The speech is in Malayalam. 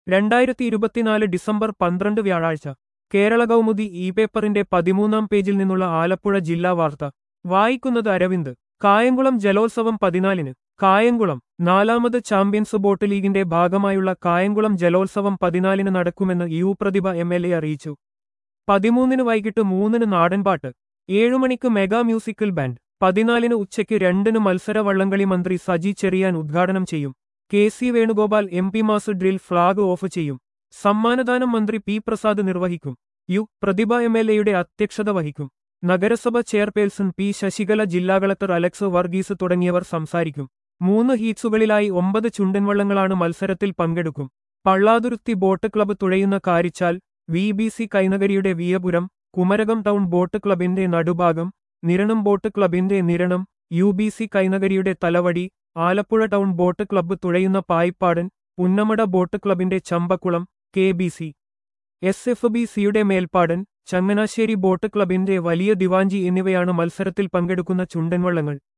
രണ്ടായിരത്തി ഇരുപത്തിനാല് ഡിസംബർ പന്ത്രണ്ട് വ്യാഴാഴ്ച കേരള കൗമുദി ഇ പേപ്പറിന്റെ പതിമൂന്നാം പേജിൽ നിന്നുള്ള ആലപ്പുഴ ജില്ലാ വാർത്ത വായിക്കുന്നത് അരവിന്ദ് കായംകുളം ജലോത്സവം പതിനാലിന് കായംകുളം നാലാമത് ചാമ്പ്യൻസ് ബോട്ട് ലീഗിന്റെ ഭാഗമായുള്ള കായംകുളം ജലോത്സവം പതിനാലിന് നടക്കുമെന്ന് U Prathibha M L A അറിയിച്ചു പതിമൂന്നിന് വൈകിട്ട് മൂന്നിന് നാടൻപാട്ട് ഏഴുമണിക്ക് മെഗാ മ്യൂസിക്കൽ ബാൻഡ് പതിനാലിന് ഉച്ചയ്ക്ക് രണ്ടിന് മത്സര വള്ളംകളി മന്ത്രി സജി ചെറിയാൻ ഉദ്ഘാടനം ചെയ്യും K C Venugopal M P mass drill flag off ചെയ്യും സമ്മാനദാനം മന്ത്രി പി പ്രസാദ് നിർവഹിക്കും യു പ്രതിഭ എം എൽ എയുടെ അധ്യക്ഷത വഹിക്കും നഗരസഭ ചെയർപേഴ്സൺ പി ശശികല ജില്ലാ കളക്ടർ അലക്സ് വർഗീസ് തുടങ്ങിയവർ സംസാരിക്കും മൂന്ന് ഹീറ്റ്സുകളിലായി ഒമ്പത് ചുണ്ടൻവള്ളങ്ങളാണ് മത്സരത്തിൽ പങ്കെടുക്കും പള്ളാതുരുത്തി ബോട്ട് ക്ലബ്ബ് തുഴയുന്ന കാരിച്ചാൽ വി ബി സി കൈനകരിയുടെ വിയപുരം കുമരകം ടൗൺ ബോട്ട് ക്ലബിന്റെ നടുഭാഗം നിരണം ബോട്ട് ക്ലബിന്റെ നിരണം യു ബി സി കൈനകരിയുടെ Thalavady Alappuzha town boat club തുഴയുന്ന പായിപ്പാടൻ പുന്നമട ബോട്ട് ക്ലബിന്റെ Champakulam K B C S F B സിയുടെ മേൽപ്പാടൻ ചങ്ങനാശ്ശേരി ബോട്ട് ക്ലബിന്റെ വലിയ ദിവാഞ്ചി എന്നിവയാണ് മത്സരത്തിൽ പങ്കെടുക്കുന്ന ചുണ്ടൻവള്ളങ്ങൾ